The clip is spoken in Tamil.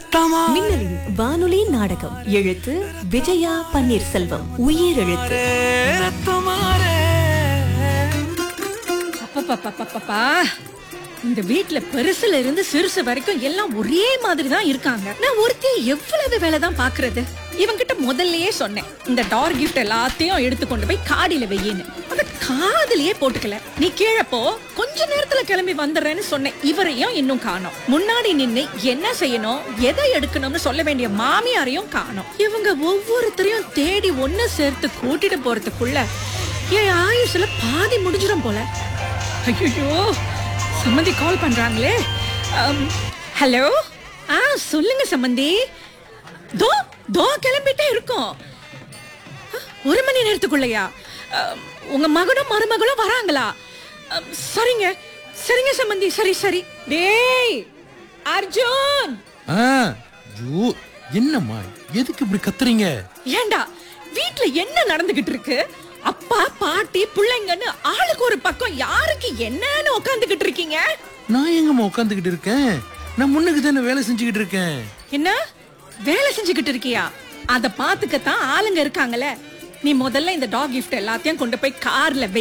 ரத்தமா மின்னலின் வானொலி நாடகம் எழுத்து விஜயா பன்னீர்செல்வம் உயிர் எழுத்து ரத்தமாரே அப்பப்பப்பப்பப்பா. இந்த வீட்ல பெருசுல இருந்து சிறுசு வரைக்கும் எல்லாம் ஒரே மாதிரி தான் இருக்காங்க நான் ஒருத்தி எவ்வளவு வேலை தான் பாக்குறது இவங்கிட்ட முதல்லயே சொன்னேன் இந்த டார் கிஃப்ட் எல்லாத்தையும் எடுத்து கொண்டு போய் காடியில வெயின்னு அத காதுலயே போட்டுக்கல நீ கீழே போ கொஞ்ச நேரத்துல கிளம்பி வந்துடுறேன்னு சொன்னேன் இவரையும் இன்னும் காணோம் முன்னாடி நின்னு என்ன செய்யணும் எதை எடுக்கணும்னு சொல்ல வேண்டிய மாமியாரையும் காணோம் இவங்க ஒவ்வொருத்தரையும் தேடி ஒண்ணு சேர்த்து கூட்டிட்டு போறதுக்குள்ள என் ஆயுசுல பாதி முடிஞ்சிடும் போல ஐயோ சம்மந்தி கால் பண்றாங்களே அம், ஹலோ ஆ சொல்லுங்க சம்மந்தி தோ தோ கிளம்பிட்டே இருக்கோம் அ, ஒரு மணி நேரத்துக்குள்ளயா அம், உங்க மகனும் மருமகளும் வராங்களா அம், சரிங்க சரிங்க சம்மந்தி சரி சரி டேய் அர்ஜுன் ஆ ஐயோ என்னம்மா எதுக்கு இப்படி கத்துறீங்க ஏண்டா வீட்ல என்ன நடந்துகிட்டு இருக்கு அப்பா பாட்டி பிள்ளைங்கன்னு ஆளுக்கு ஒரு பக்கம் யாருக்கு என்னன்னு உட்காந்துக்கிட்டு இருக்கீங்க நான் எங்கம்மா உட்காந்துக்கிட்டு இருக்கேன் நான் முன்னுக்கு தானே வேலை செஞ்சுக்கிட்டு இருக்கேன் என்ன வேலை செஞ்சுக்கிட்டு இருக்கியா அத பாத்துக்கத்தான் ஆளுங்க இருக்காங்கல்ல நீ முதல்ல இந்த டாக் கிஃப்ட் எல்லாத்தையும் கொண்டு போய் கார்ல வை